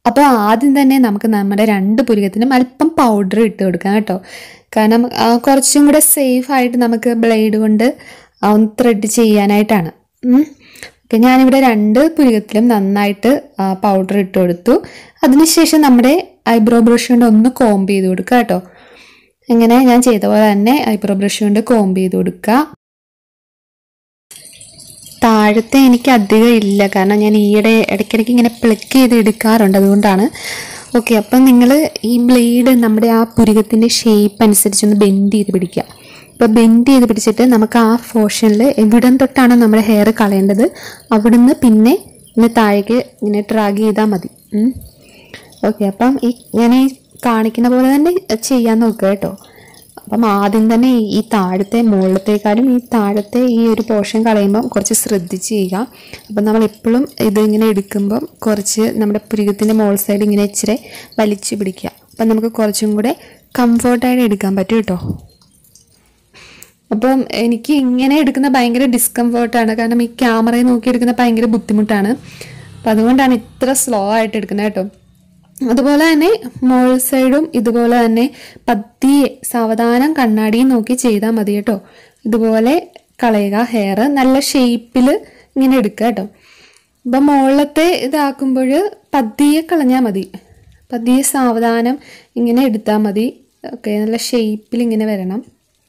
അപ്പോൾ ആദ്യം തന്നെ നമുക്ക് നമ്മുടെ രണ്ട് പുരികത്തിനും അല്പം പൗഡർ ഇട്ട് കൊടുക്കാം കേട്ടോ കാരണം ആ, കുറച്ചും കൂടെ സേഫ് ആയിട്ട് നമുക്ക് ബ്ലേഡ് കൊണ്ട് ആ ഒന്ന് ത്രെഡ് ചെയ്യാനായിട്ടാണ് ഉം. ഓക്കെ ഞാനിവിടെ രണ്ട് പുരികത്തിലും നന്നായിട്ട് പൗഡർ ഇട്ട് കൊടുത്തു അതിനുശേഷം നമ്മുടെ ഐബ്രോ ബ്രഷ് കൊണ്ട് ഒന്ന് കോംബ് ചെയ്ത് കൊടുക്കുക കേട്ടോ ഇങ്ങനെ ഞാൻ ചെയ്ത പോലെ തന്നെ ഐബ്രോ ബ്രഷ് കൊണ്ട് കോംബ് ചെയ്ത് കൊടുക്കുക താഴത്തെ എനിക്ക് അധികം ഇല്ല കാരണം ഞാൻ ഈയിടെ ഇടയ്ക്കിടയ്ക്ക് ഇങ്ങനെ പ്ലക്ക് ചെയ്ത് എടുക്കാറുണ്ട് അതുകൊണ്ടാണ് ഓക്കെ അപ്പം നിങ്ങൾ ഈ ബ്ലേഡ് നമ്മുടെ ആ പുരുകത്തിൻ്റെ ഷേപ്പ് അനുസരിച്ചൊന്ന് ബെൻഡ് ചെയ്ത് പിടിക്കുക ഇപ്പോൾ ബെൻഡ് ചെയ്ത് പിടിച്ചിട്ട് നമുക്ക് ആ പോർഷനിൽ എവിടം തൊട്ടാണ് നമ്മുടെ ഹെയർ കളയേണ്ടത് അവിടുന്ന് പിന്നെ ഇങ്ങനെ താഴേക്ക് ഇങ്ങനെ ഡ്രാഗ് ചെയ്താൽ മതി ഓക്കെ അപ്പം ഈ ഞാൻ ഈ കാണിക്കുന്ന പോലെ തന്നെ ചെയ്യാൻ നോക്കുക കേട്ടോ അപ്പം ആദ്യം തന്നെ ഈ- ഈ താഴത്തെ മുകളിലത്തേക്കാളും ഈ താഴത്തെ ഈ ഒരു പോർഷൻ കളയുമ്പം കുറച്ച് ശ്രദ്ധിച്ച് ചെയ്യുക അപ്പം നമ്മൾ എപ്പോഴും ഇത് ഇങ്ങനെ എടുക്കുമ്പം കുറച്ച് നമ്മുടെ പുരുകത്തിൻ്റെ മോൾ സൈഡ് ഇങ്ങനെ ഇച്ചിരി വലിച്ചു പിടിക്കുക അപ്പം നമുക്ക് കുറച്ചും കൂടെ കംഫർട്ടായിട്ട് എടുക്കാൻ പറ്റും കേട്ടോ അപ്പം എനിക്ക് ഇങ്ങനെ എടുക്കുന്ന ഭയങ്കര ഡിസ്കംഫേർട്ടാണ് കാരണം ഈ ക്യാമറയിൽ നോക്കി എടുക്കുന്ന ഭയങ്കര ബുദ്ധിമുട്ടാണ് അപ്പം അതുകൊണ്ടാണ് ഇത്ര സ്ലോ ആയിട്ട് എടുക്കുന്നത് കേട്ടോ അതുപോലെ തന്നെ മോൾ സൈഡും ഇതുപോലെ തന്നെ പതിയെ സാവധാനം കണ്ണാടിയും നോക്കി ചെയ്താൽ മതി കേട്ടോ ഇതുപോലെ കളയുക ഹെയർ നല്ല ഷേപ്പിൽ ഇങ്ങനെ എടുക്കുക കേട്ടോ അപ്പം മുകളിലത്തെ ഇതാക്കുമ്പോൾ പതിയെ കളഞ്ഞാൽ മതി പതിയെ സാവധാനം ഇങ്ങനെ എടുത്താൽ മതി ഓക്കെ നല്ല ഷേപ്പിൽ ഇങ്ങനെ വരണം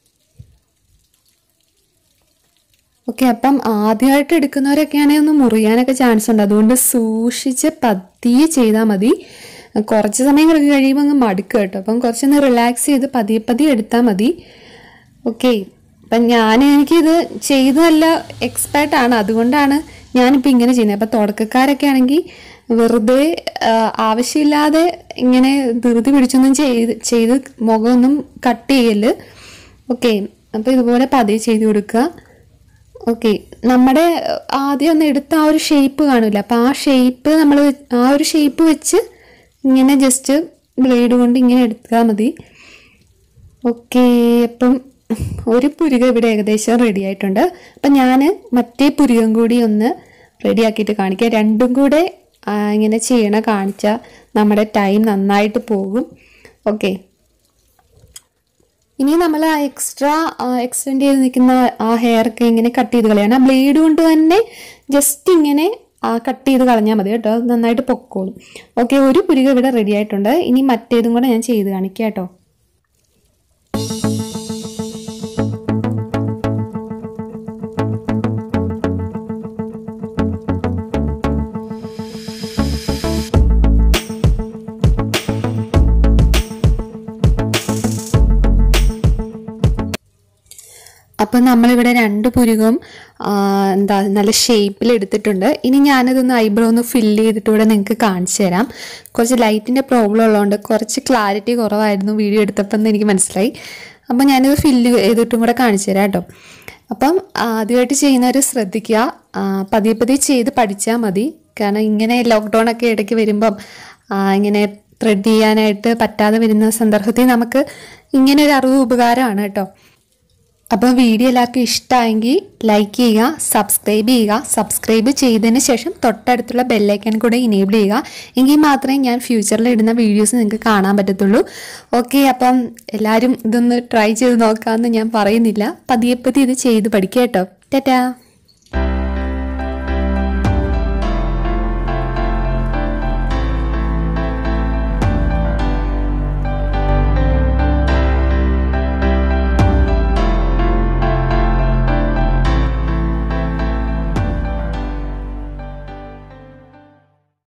ഓക്കെ അപ്പം ആദ്യമായിട്ട് എടുക്കുന്നവരൊക്കെയാണെങ്കിൽ ഒന്ന് മുറിയാനൊക്കെ ചാൻസ് ഉണ്ട് അതുകൊണ്ട് സൂക്ഷിച്ച് പതിയെ ചെയ്താൽ മതി കുറച്ച് സമയം കിടക്കി കഴിയുമ്പോൾ അങ്ങ് മടുക്കുക കേട്ടോ അപ്പം കുറച്ചൊന്ന് റിലാക്സ് ചെയ്ത് പതിയെ പതിയെ എടുത്താൽ മതി ഓക്കെ അപ്പം ഞാൻ എനിക്കിത് ചെയ്ത് നല്ല എക്സ്പേർട്ടാണ് അതുകൊണ്ടാണ് ഞാനിപ്പോൾ ഇങ്ങനെ ചെയ്യുന്നത് അപ്പം തുടക്കക്കാരൊക്കെ ആണെങ്കിൽ വെറുതെ ആ, ആവശ്യമില്ലാതെ ഇങ്ങനെ ധൃതി പിടിച്ചൊന്നും ചെയ്ത് ചെയ്ത് മുഖമൊന്നും കട്ട് ചെയ്യല് ഓക്കെ അപ്പോൾ ഇതുപോലെ പതിയെ ചെയ്ത് കൊടുക്കുക ഓക്കെ നമ്മുടെ ആദ്യം ഒന്ന് എടുത്ത ആ ഒരു ഷേപ്പ് കാണില്ല അപ്പം ആ ഷേപ്പ് നമ്മൾ ആ ഒരു ഷേപ്പ് വെച്ച് ഇങ്ങനെ ജസ്റ്റ് ബ്ലേഡ് കൊണ്ട് ഇങ്ങനെ എടുത്താൽ മതി ഓക്കെ അപ്പം ഒരു പുരുക ഇവിടെ ഏകദേശം റെഡി ആയിട്ടുണ്ട് അപ്പം ഞാൻ മറ്റേ പുരുകം കൂടി ഒന്ന് റെഡി ആക്കിയിട്ട് കാണിക്കാം രണ്ടും കൂടെ ആ, ഇങ്ങനെ ചെയ്യണ കാണിച്ചാൽ നമ്മുടെ ടൈം നന്നായിട്ട് പോകും ഓക്കെ ഇനി നമ്മൾ ആ എക്സ്ട്രാ എക്സ്റ്റെൻഡ് ചെയ്ത് നിൽക്കുന്ന ആ ഹെയർ ഒക്കെ ഇങ്ങനെ കട്ട് ചെയ്ത് കളയാണ് ആ ബ്ലേഡ് കൊണ്ട് തന്നെ ജസ്റ്റ് ഇങ്ങനെ കട്ട് ചെയ്ത് കളഞ്ഞാൽ മതി കേട്ടോ അത് നന്നായിട്ട് പൊക്കോളും ഓക്കെ ഒരു പുരിക ഇവിടെ റെഡി ആയിട്ടുണ്ട് ഇനി മറ്റേതും കൂടെ ഞാൻ ചെയ്ത് കാണിക്കാം കേട്ടോ അപ്പം നമ്മളിവിടെ രണ്ട് പുരുകം ആ, എന്താ നല്ല ഷേപ്പിൽ എടുത്തിട്ടുണ്ട് ഇനി ഞാനിതൊന്ന് ഐബ്രോ ഒന്ന് ഫില്ല് ചെയ്തിട്ട് ഇവിടെ നിങ്ങൾക്ക് കാണിച്ചു തരാം കുറച്ച് ലൈറ്റിൻ്റെ പ്രോബ്ലം ഉള്ളതുകൊണ്ട് കുറച്ച് ക്ലാരിറ്റി കുറവായിരുന്നു വീഡിയോ എടുത്തപ്പോൾ എന്ന് എനിക്ക് മനസ്സിലായി അപ്പം ഞാനിത് ഫില്ല് ചെയ്തിട്ടും കൂടെ കാണിച്ചു തരാം കേട്ടോ അപ്പം ആദ്യമായിട്ട് ചെയ്യുന്നവർ ശ്രദ്ധിക്കുക ആ, പതിയെ പതിയെ ചെയ്ത് പഠിച്ചാൽ മതി കാരണം ഇങ്ങനെ ലോക്ക്ഡൗൺ ഒക്കെ ഇടയ്ക്ക് വരുമ്പം ആ, ഇങ്ങനെ ത്രെഡ് ചെയ്യാനായിട്ട് പറ്റാതെ വരുന്ന സന്ദർഭത്തിൽ നമുക്ക് ഇങ്ങനെ ഒരു അറിവ് ഉപകാരമാണ് കേട്ടോ അപ്പോൾ വീഡിയോ എല്ലാവർക്കും ഇഷ്ടമായെങ്കിൽ ലൈക്ക് ചെയ്യുക സബ്സ്ക്രൈബ് ചെയ്യുക സബ്സ്ക്രൈബ് ചെയ്തതിന് ശേഷം തൊട്ടടുത്തുള്ള ബെല്ലൈക്കൺ കൂടെ ഇനേബിൾ ചെയ്യുക എങ്കിൽ മാത്രമേ ഞാൻ ഫ്യൂച്ചറിൽ ഇടുന്ന വീഡിയോസ് നിങ്ങൾക്ക് കാണാൻ പറ്റത്തുള്ളൂ ഓക്കെ അപ്പം എല്ലാവരും ഇതൊന്ന് ട്രൈ ചെയ്ത് നോക്കാമെന്ന് ഞാൻ പറയുന്നില്ല പതിയെ പതി ഇത് ചെയ്ത് പഠിക്കുക കേട്ടോ ടാറ്റാ